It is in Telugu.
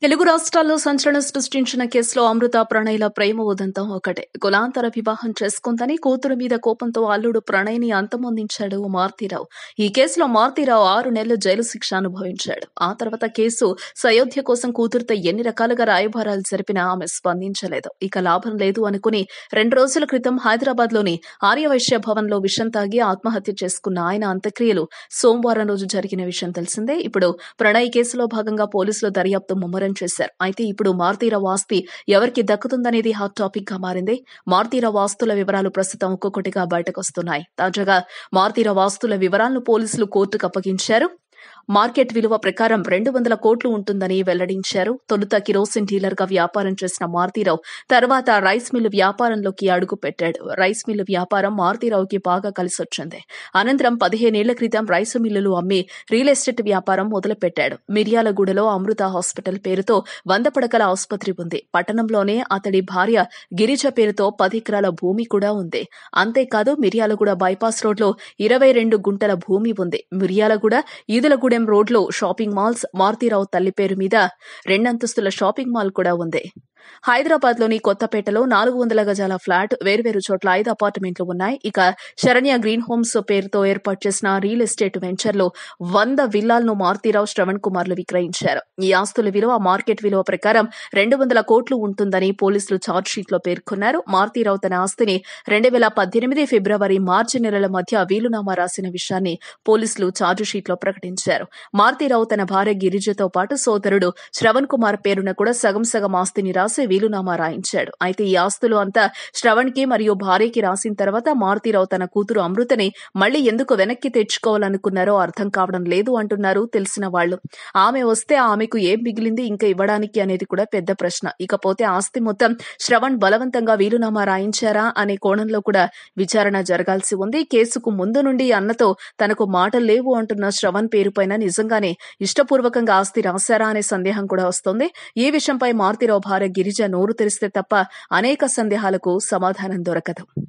తెలుగు రాష్ట్రాల్లో సంచలనం సృష్టించిన కేసులో అమృత ప్రణయ్ల ప్రేమ ఉదంతం ఒకటే కులాంతర వివాహం చేసుకుందని కూతురు మీద కోపంతో అల్లుడు ప్రణయ్ని అంతమొందించాడు మారుతీరావు ఈ కేసులో మారుతీరావు ఆరు నెలలు జైలు శిక్ష అనుభవించాడు ఆ తర్వాత కేసు సయోధ్య కోసం కూతురుతో ఎన్ని రకాలుగా రాయబారాలు జరిపినా ఆమె స్పందించలేదు ఇక లాభం లేదు అనుకుని రెండు రోజుల క్రితం హైదరాబాద్ లోని ఆర్యవైశ్య భవన్ లో విషం తాగి ఆత్మహత్య చేసుకున్న ఆయన అంత్యక్రియలు సోమవారం రోజు జరిగిన విషయం తెలిసిందే ఇప్పుడు ప్రణయ్ కేసులో భాగంగా పోలీసులు దర్యాప్తు ముమ్మరం చేశారు అయితే ఇప్పుడు మారుతీరావు ఆస్తి ఎవరికి దక్కుతుందనేది హాట్ టాపిక్ గా మారింది మారుతీరావు ఆస్తుల వివరాలు ప్రస్తుతం ఒక్కొక్కటిగా బయటకొస్తున్నాయి తాజాగా మారుతీరావు ఆస్తుల వివరాలను పోలీసులు కోర్టుకు అప్పగించారు మార్కెట్ విలువ ప్రకారం రెండు వందల కోట్లు ఉంటుందని వెల్లడించారు తొలుత కిరోసిన్ డీలర్ గా వ్యాపారం చేసిన మారుతీరావు తర్వాత రైస్ మిల్లు వ్యాపారంలోకి అడుగు పెట్టాడు రైస్ మిల్లు వ్యాపారం మారుతీరావుకి బాగా కలిసొచ్చింది అనంతరం పదిహేనేళ్ల క్రితం రైసు మిల్లులు అమ్మి రియల్ ఎస్టేట్ వ్యాపారం మొదలుపెట్టాడు మిర్యాలగూడలో అమృత హాస్పిటల్ పేరుతో వంద పడకల ఆసుపత్రి ఉంది పట్టణంలోనే అతడి భార్య గిరిజ పేరుతో పది ఎకరాల భూమి కూడా ఉంది అంతేకాదు మిర్యాలగూడ బైపాస్ రోడ్లో ఇరవై రెండు గుంటల భూమి ఉంది మిర్యాలగూడ ఈదులగూడెం రోడ్లో షాపింగ్ మాల్స్ మారుతీరావు తల్లి పేరు మీద రెండంతస్తుల షాపింగ్ మాల్ కూడా ఉంది హైదరాబాద్ లోని కొత్తపేటలో నాలుగు వందల గజాల ఫ్లాట్ వేర్వేరు చోట్ల ఐదు అపార్ట్మెంట్లు ఉన్నాయి ఇక శరణ్య గ్రీన్ హోమ్స్ పేరుతో ఏర్పాటు చేసిన రియల్ ఎస్టేట్ వెంచర్ లో వంద విల్లాలను మారుతీరావు శ్రవణ్ కుమార్లు విక్రయించారు ఈ ఆస్తుల విలువ మార్కెట్ విలువ ప్రకారం రెండు వందల కోట్లు ఉంటుందని పోలీసులు ఛార్జ్ షీట్ లో పేర్కొన్నారు మారుతీరావు తన ఆస్తిని రెండు వేల పద్దెనిమిది ఫిబ్రవరి మార్చి నెలల మధ్య వీలునామా రాసిన విషయాన్ని పోలీసులు ఛార్జ్ షీట్ లో ప్రకటించారు మారుతీరావు తన భార్య గిరిజతో పాటు సోదరుడు శ్రవణ్ కుమార్ పేరున కూడా సగం సగం ఆస్తిని రాసి వీలునామా రాయించాడు అయితే ఈ ఆస్తులు అంతా శ్రవణ్ కి మరియు భార్యకి రాసిన తర్వాత మారుతీరావు తన కూతురు అమృతని మళ్లీ ఎందుకు వెనక్కి తెచ్చుకోవాలనుకున్నారో అర్థం కావడం లేదు అంటున్నారు తెలిసిన వాళ్ళు ఆమె వస్తే ఆమెకు ఏం మిగిలింది ఇంకా ఇవ్వడానికి అనేది కూడా పెద్ద ప్రశ్న ఇకపోతే ఆస్తి మొత్తం శ్రవణ్ బలవంతంగా వీలునామా రాయించారా అనే కోణంలో కూడా విచారణ జరగాల్సి ఉంది కేసుకు ముందు నుండి అన్నతో తనకు మాటలు లేవు అంటున్న శ్రవణ్ పేరుపైన నిజంగానే ఇష్టపూర్వకంగా ఆస్తి రాశారా అనే సందేహం కూడా వస్తోంది ఈ విషయంపై మారుతీరావు భార్య గిరిజ నోరు తెరిస్తే తప్ప అనేక సందేహాలకు సమాధానం దొరకదు